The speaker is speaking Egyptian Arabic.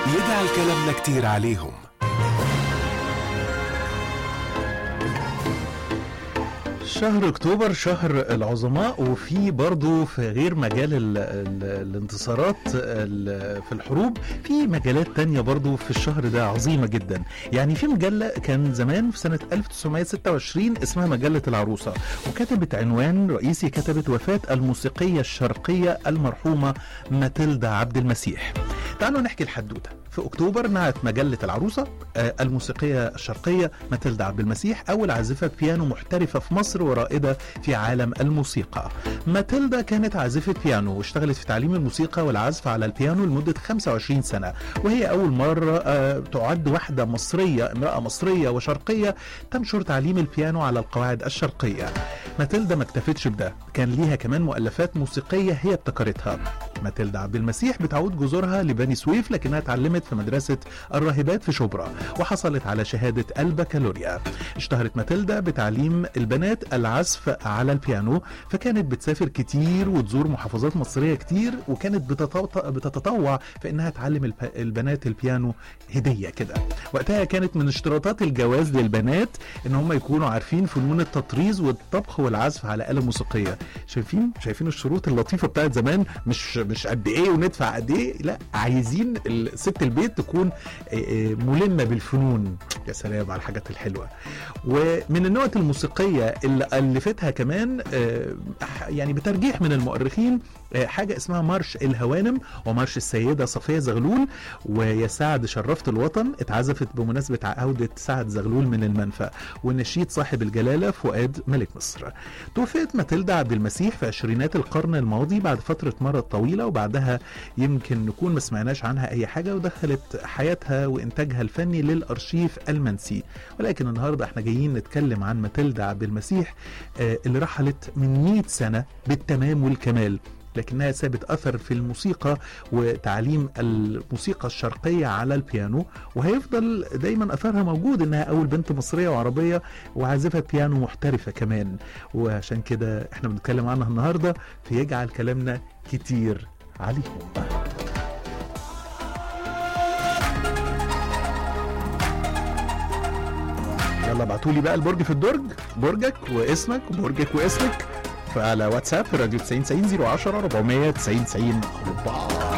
يجعل كلامنا كتير عليهم شهر اكتوبر شهر العظماء وفي برضه في غير مجال ال ال الانتصارات ال في الحروب في مجالات تانية برضه في الشهر ده عظيمة جدا يعني في مجلة كان زمان في سنة 1926 اسمها مجلة العروسة وكتبت عنوان رئيسي كتبت وفاة الموسيقية الشرقية المرحومة ماتيلدا عبد المسيح تعالوا نحكي الحدوتة في أكتوبر نعت مجلة العروسة آه، الموسيقية الشرقية ماتيلدا عبد المسيح أول عازفة بيانو محترفة في مصر ورائدة في عالم الموسيقى ماتيلدا كانت عازفة بيانو واشتغلت في تعليم الموسيقى والعزف على البيانو لمدة 25 سنة وهي أول مرة آه، تعد واحدة مصرية امرأة مصرية وشرقية تنشر تعليم البيانو على القواعد الشرقية ماتيلدا ما اكتفتش بده كان ليها كمان مؤلفات موسيقية هي ابتكرتها ماتيلدا عبد المسيح بتعود جذورها لبني سويف لكنها اتعلمت في مدرسة الراهبات في شبرا وحصلت على شهادة البكالوريا اشتهرت ماتيلدا بتعليم البنات العزف على البيانو فكانت بتسافر كتير وتزور محافظات مصرية كتير وكانت بتتط- بتتطوع في انها تعلم الب- البنات البيانو هدية كده وقتها كانت من اشتراطات الجواز للبنات ان هم يكونوا عارفين فنون التطريز والطبخ والعزف على آلة موسيقية شايفين شايفين الشروط اللطيفة بتاعت زمان مش مش قد ايه وندفع قد ايه لا عايزين ال- ست البيت تكون آه، آه، ملمة بالفنون يا سلام على الحاجات الحلوة ومن النوت الموسيقية اللي ألفتها كمان آه، يعني بترجيح من المؤرخين آه، حاجة اسمها مارش الهوانم ومارش السيدة صفية زغلول ويا سعد شرفت الوطن اتعزفت بمناسبة عودة سعد زغلول من المنفى والنشيد صاحب الجلالة فؤاد ملك مصر توفيت ماتيلدا عبد المسيح في عشرينات القرن الماضي بعد فترة مرض طويلة وبعدها يمكن نكون ما سمعناش عنها أي حاجة ودخلت حياتها وإنتاجها الفني للأرشيف المنسي ولكن النهاردة احنا جايين نتكلم عن ماتيلدا عبد المسيح آه، اللي رحلت من 100 سنة بالتمام والكمال لكنها سابت أثر في الموسيقى وتعليم الموسيقى الشرقية على البيانو وهيفضل دايما أثرها موجود إنها أول بنت مصرية وعربية وعازفة بيانو محترفة كمان وعشان كده احنا بنتكلم عنها النهاردة فيجعل كلامنا كتير عليهم يلا ابعتوا لي بقى البرج في الدرج برجك واسمك وبرجك واسمك فعلى واتساب راديو 90 90 010 490 90 4